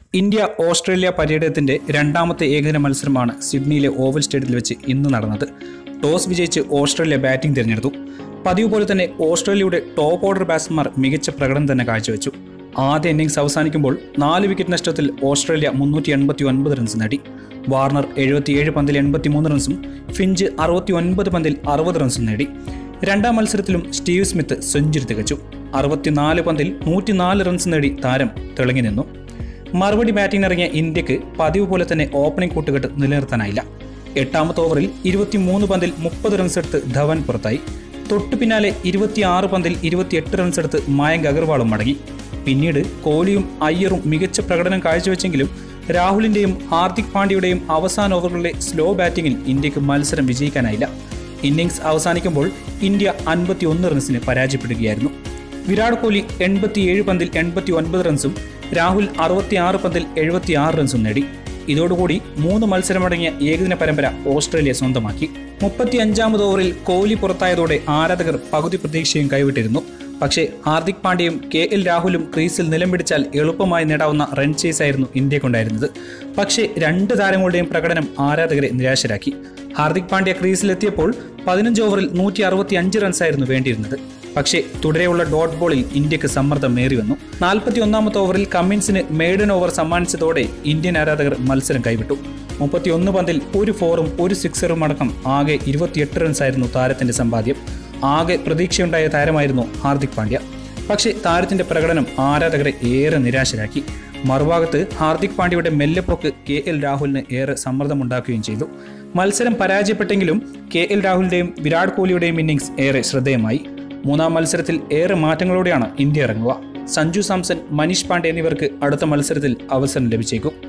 India Australia പര്യടനത്തിന്റെ രണ്ടാമത്തെ ഏകദിന മത്സരമാണ് സിഡ്നിയിലെ ഓവൽ സ്റ്റേഡിയത്തിൽ വെച്ച് ഇന്ന് നടന്നത് ടോസ് വിജയിച്ച് ഓസ്ട്രേലിയ ബാറ്റിംഗ് തിരഞ്ഞെടുത്തു പതിവ് പോലെ തന്നെ ഓസ്ട്രേലിയയുടെ ടോപ്പ് ഓർഡർ ബാറ്റ്സ്മാർ മികച്ച പ്രകടനം തന്നെ കാഴ്ചവെച്ചു ആദ്യ ഇന്നിംഗ്സ് അവസാനിക്കുമ്പോൾ നാല് വിക്കറ്റ് നഷ്ടത്തിൽ ഓസ്ട്രേലിയ മുന്നൂറ്റി എൺപത്തി ഒൻപത് റൺസ് നേടി വാർണർ എഴുപത്തിയേഴ് പന്തിൽ എൺപത്തിമൂന്ന് റൺസും ഫിഞ്ച് അറുപത്തി ഒൻപത് പന്തിൽ അറുപത് റൺസും നേടി രണ്ടാം മത്സരത്തിലും സ്റ്റീവ് സ്മിത്ത് സെഞ്ചുറി തികച്ചു അറുപത്തിനാല് പന്തിൽ നൂറ്റിനാല് റൺസ് നേടി താരം തിളങ്ങി നിന്നു മറുപടി ബാറ്റിംഗിനിറങ്ങിയ ഇന്ത്യക്ക് പതിവ് പോലെ തന്നെ ഓപ്പണിംഗ് കൂട്ടുകെട്ട് നിലനിർത്താനായില്ല എട്ടാമത്തെ ഓവറിൽ ഇരുപത്തിമൂന്ന് പന്തിൽ മുപ്പത് റൺസ് എടുത്ത് ധവൻ പുറത്തായി തൊട്ടു പിന്നാലെ ഇരുപത്തിയാറ് പന്തിൽ ഇരുപത്തിയെട്ട് റൺസ് എടുത്ത് മായങ്ക് അഗർവാളും മടങ്ങി പിന്നീട് കോഹ്ലിയും അയ്യറും മികച്ച പ്രകടനം കാഴ്ചവെച്ചെങ്കിലും രാഹുലിന്റെയും ഹാർദിക് പാണ്ഡ്യയുടെയും അവസാന ഓവറുകളിലെ സ്ലോ ബാറ്റിംഗിൽ ഇന്ത്യക്ക് മത്സരം വിജയിക്കാനായില്ല ഇന്നിംഗ്സ് അവസാനിക്കുമ്പോൾ ഇന്ത്യ അൻപത്തി ഒന്ന് റൺസിന് പരാജയപ്പെടുകയായിരുന്നു വിരാട് കോഹ്ലി എൺപത്തിയേഴ് പന്തിൽ എൺപത്തി ഒൻപത് റൺസും രാഹുൽ അറുപത്തിയാറ് പന്തിൽ എഴുപത്തിയാറ് റൺസും നേടി ഇതോടുകൂടി മൂന്ന് മത്സരമടങ്ങിയ ഏകദിന പരമ്പര ഓസ്ട്രേലിയ സ്വന്തമാക്കി മുപ്പത്തി അഞ്ചാമത് ഓവറിൽ കോഹ്ലി പുറത്തായതോടെ ആരാധകർ പകുതി പ്രതീക്ഷയും കൈവിട്ടിരുന്നു പക്ഷേ ഹാർദിക് പാണ്ഡ്യയും കെ എൽ രാഹുലും ക്രീസിൽ നിലം പിടിച്ചാൽ എളുപ്പമായി നേടാവുന്ന റൺ ചേസ് ആയിരുന്നു ഇന്ത്യക്കുണ്ടായിരുന്നത് പക്ഷേ രണ്ട് താരങ്ങളുടെയും പ്രകടനം ആരാധകരെ നിരാശരാക്കി ഹാർദിക് പാണ്ഡ്യ ക്രീസിലെത്തിയപ്പോൾ പതിനഞ്ച് ഓവറിൽ നൂറ്റി അറുപത്തി അഞ്ച് റൺസായിരുന്നു വേണ്ടിയിരുന്നത് പക്ഷേ തുടരെയുള്ള ഡോട്ട് ബോളിൽ ഇന്ത്യക്ക് സമ്മർദ്ദം മേറി വന്നു നാൽപ്പത്തി ഒന്നാമത്തെ ഓവറിൽ കമ്മിൻസിന് മെയ്ഡൻ ഓവർ സമ്മാനിച്ചതോടെ ഇന്ത്യൻ ആരാധകർ മത്സരം കൈവിട്ടു മുപ്പത്തിയൊന്ന് പന്തിൽ ഒരു ഫോറും ഒരു സിക്സറും അടക്കം ആകെ ഇരുപത്തിയെട്ട് റൺസായിരുന്നു താരത്തിന്റെ സമ്പാദ്യം ആകെ പ്രതീക്ഷയുണ്ടായ താരമായിരുന്നു ഹാർദിക് പാണ്ഡ്യ പക്ഷേ താരത്തിന്റെ പ്രകടനം ആരാധകരെ ഏറെ നിരാശരാക്കി മറുഭാഗത്ത് ഹാർദിക് പാണ്ഡ്യയുടെ മെല്ലെപ്പൊക്ക് കെ എൽ രാഹുലിന് ഏറെ സമ്മർദ്ദമുണ്ടാക്കുകയും ചെയ്തു മത്സരം പരാജയപ്പെട്ടെങ്കിലും കെ എൽ രാഹുലിന്റെയും വിരാട് കോഹ്ലിയുടെയും ഇന്നിംഗ്സ് ഏറെ ശ്രദ്ധേയമായി മൂന്നാം മത്സരത്തിൽ ഏറെ മാറ്റങ്ങളോടെയാണ് ഇന്ത്യ ഇറങ്ങുക സഞ്ജു സാംസൺ മനീഷ് പാണ്ഡെ എന്നിവർക്ക് അടുത്ത മത്സരത്തിൽ അവസരം ലഭിച്ചേക്കും